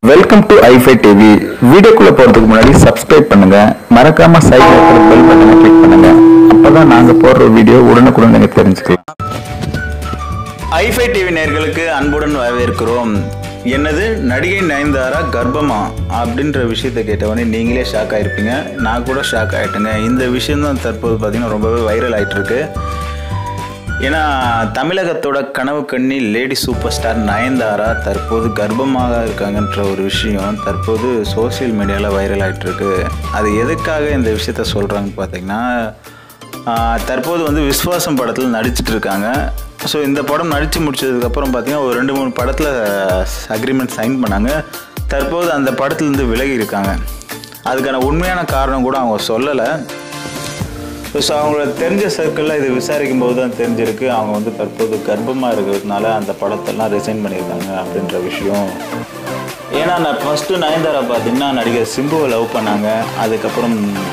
welcome to ஐஃபை TV வீடியோக்குள்ள போறதுக்கு முன்னாடி சப்ஸ்கிரைப் பண்ணுங்க மறக்காம சைடுல இருக்கிற பெல் பட்டனை கிளிக் பண்ணுங்க அப்பதான் நாங்க போடுற வீடியோ உடனுக்குடன் நீங்க தெரிஞ்சுக்கலாம் ஐஃபை டிவி நேயர்களுக்கு அன்புடன் வரவேற்கிறோம் என்னது நடிகை நயன்தாரா கர்ப்பமா அப்படின்ற விஷயத்தை கேட்டவொடனே நீங்களே ஷாக் ஆயிருப்பீங்க நான் கூட ஷாக் ஆயிட்டேங்க இந்த விஷயம் தான் தற்போது பார்த்தீங்கன்னா ரொம்பவே வைரல் ஆயிட்டு இருக்கு ஏன்னா தமிழகத்தோட கனவு கண்ணி லேடி சூப்பர் ஸ்டார் நயன்தாரா தற்போது கர்ப்பமாக இருக்காங்கன்ற ஒரு விஷயம் தற்போது சோஷியல் மீடியாவில் வைரல் ஆயிட்டு இருக்கு அது எதுக்காக இந்த விஷயத்த சொல்கிறாங்கன்னு பார்த்தீங்கன்னா ஆஹ், தற்போது வந்து விஸ்வாசம் படத்தில் நடிச்சிட்டு இருக்காங்க ஸோ இந்த படம் நடித்து முடிச்சதுக்கப்புறம் பார்த்தீங்கன்னா ஒரு ரெண்டு மூணு படத்தில் அக்ரிமெண்ட் சைன் பண்ணாங்க தற்போது அந்த படத்துலேருந்து விலகி இருக்காங்க அதுக்கான உண்மையான காரணம் கூட அவங்க சொல்லலை ஸோ அவங்கள தெரிஞ்ச சர்க்கிளில் இது விசாரிக்கும் போது தான் தெரிஞ்சிருக்கு அவங்க வந்து தற்போது கர்ப்பமாக இருக்கிறதுனால அந்த படத்தெல்லாம் ரிசைன் பண்ணியிருக்காங்க அப்படின்ற விஷயம் ஏன்னா நான் ஃபஸ்ட்டு நயன்தாரா பார்த்தீங்கன்னா நடிகர் சிம்புவை லவ் பண்ணாங்க அதுக்கப்புறம்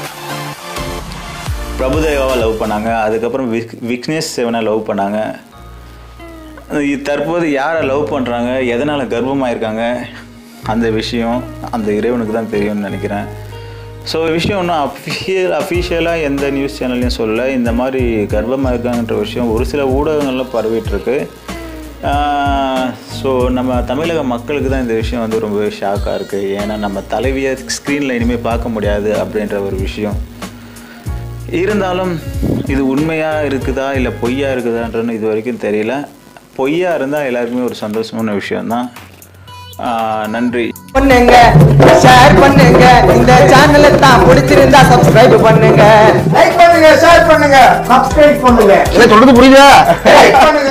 பிரபுதேவாவை லவ் பண்ணாங்க அதுக்கப்புறம் விக் விக்னேஷ் சிவனை லவ் பண்ணாங்க இ- தற்போது யாரை லவ் பண்ணுறாங்க எதனால் கர்ப்பமாயிருக்காங்க அந்த விஷயம் அந்த இறைவனுக்கு தான் தெரியும்னு நினைக்கிறேன் ஸோ விஷயம் ஒன்றும் அஃபிஷியல் அஃபிஷியலாக எந்த நியூஸ் சேனல்லையும் சொல்லலை இந்த மாதிரி கர்ப்பமாக இருக்காங்கன்ற விஷயம் ஒரு சில ஊடகங்களில் பரவிட்டுருக்கு ஸோ நம்ம தமிழக மக்களுக்கு தான் இந்த விஷயம் வந்து ரொம்பவே ஷாக்காக இருக்குது ஏன்னா நம்ம தலைவியை ஸ்க்ரீனில் இனிமேல் பார்க்க முடியாது அப்படின்ற ஒரு விஷயம் இருந்தாலும் இது உண்மையாக இருக்குதா இல்லை பொய்யா இருக்குதான்றன்னு இது வரைக்கும் தெரியல பொய்யா இருந்தால் எல்லாருக்குமே ஒரு சந்தோஷமான விஷயம்தான் ஆஹ் நன்றி பண்ணுங்க ஷேர் பண்ணுங்க இந்த சேனலை தான் பிடிச்சிருந்தா சப்ஸ்கிரைப் பண்ணுங்க லைக் பண்ணுங்க ஷேர் பண்ணுங்க சப்ஸ்கிரைப் பண்ணுங்க என்ன சொல்றது புரியுதா லைக் பண்ணுங்க